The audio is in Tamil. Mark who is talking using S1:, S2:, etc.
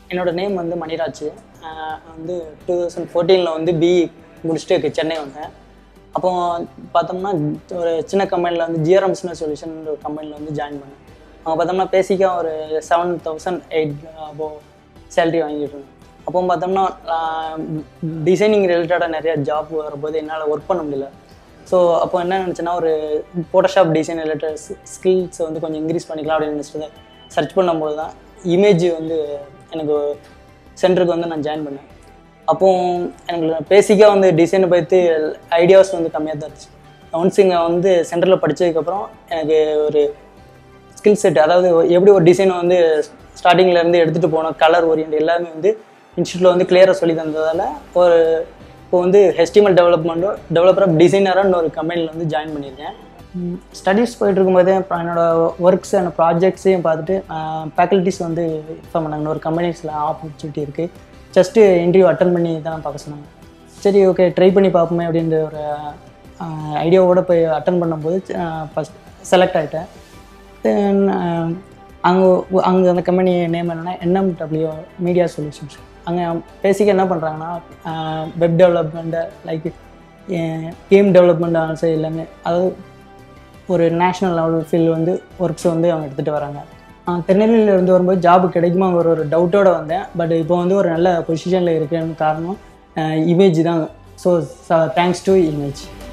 S1: என்னோட நேம் வந்து மணிராஜ் ஆஹ் வந்து டூ தௌசண்ட் ஃபோர்டீனில் வந்து பிஇ முடிச்சுட்டு சென்னை வந்தேன் அப்போ பார்த்தோம்னா ஒரு சின்ன கம்பெனியில் வந்து ஜிஆர்எம் பிஸ்னஸ் சொல்யூஷன் ஒரு கம்பெனியில் வந்து ஜாயின் பண்ணேன் அவங்க பார்த்தோம்னா பேசிக்காக ஒரு செவன் தௌசண்ட் எயிட் அப்போ சேலரி வாங்கிட்டு இருந்தேன் அப்போ பார்த்தோம்னா டிசைனிங் ரிலேட்டடாக நிறைய ஜாப் வரும்போது என்னால் ஒர்க் பண்ண முடியல ஸோ அப்போ என்ன நினச்சேன்னா ஒரு ஃபோட்டோஷாப் டிசைன் ரிலேட்டட் ஸ்கில்ஸ் வந்து கொஞ்சம் இன்க்ரீஸ் பண்ணிக்கலாம் அப்படின்னு நினச்சிட்டு சர்ச் பண்ணும்போது தான் இமேஜ் வந்து எனக்கு சென்டருக்கு வந்து நான் ஜாயின் பண்ணேன் அப்போ எனக்கு பேசிக்காக வந்து டிசைனை பற்றி ஐடியாஸ் வந்து கம்மியாக தான் இருந்துச்சு ஒன்ஸ் இங்கே வந்து சென்டரில் படித்ததுக்கப்புறம் எனக்கு ஒரு ஸ்கில் செட் அதாவது எப்படி ஒரு டிசைனை வந்து ஸ்டார்டிங்ல இருந்து எடுத்துகிட்டு போனோம் கலர் ஓரியன்ட் எல்லாமே வந்து இன்ஸ்டியூட்டில் வந்து கிளியராக சொல்லி தந்ததால் ஒரு இப்போ வந்து ஹெச்டிஎம்எல் டெவலப்மெண்ட்டோ டெவலப்பர் ஆஃப் டிசைனராக ஒரு கம்பெனியில் வந்து ஜாயின் பண்ணியிருக்கேன் ஸ்டடீஸ் போயிட்டு இருக்கும்போது அப்புறம் என்னோட ஒர்க்ஸ் அண்ட் ப்ராஜெக்ட்ஸையும் பார்த்துட்டு ஃபேக்கல்ட்டிஸ் வந்து இன்ஃபார்ம் பண்ணாங்க ஒரு கம்பெனிஸில் ஆப்பர்ச்சுனிட்டி இருக்குது ஜஸ்ட்டு இன்டர்வியூ அட்டன் பண்ணி தான் பார்க்க சொன்னாங்க சரி ஓகே ட்ரை பண்ணி பார்ப்போமே அப்படின்ற ஒரு ஐடியாவோட போய் அட்டன் பண்ணும்போது ஃபஸ்ட் செலக்ட் ஆகிட்டேன் தென் அங்கே அங்கே அந்த கம்பெனி நேம் என்னென்னா என்எம்டபிள்யூ மீடியா சொல்யூஷன்ஸ் அங்கே பேசிக்காக என்ன பண்ணுறாங்கன்னா web development like game development also எல்லாமே அதாவது ஒரு நேஷ்னல் லெவல் ஃபீல்டு வந்து ஒர்க்ஸ் வந்து அவங்க எடுத்துகிட்டு வராங்க நான் திருநெல்வேலியில் இருந்து வரும்போது ஜாப் கிடைக்குமா ஒரு ஒரு டவுட்டோட வந்தேன் பட் இப்போ வந்து ஒரு நல்ல பொசிஷனில் இருக்குன்னு காரணம் இமேஜ் தான் ஸோ தேங்க்ஸ் டு இமேஜ்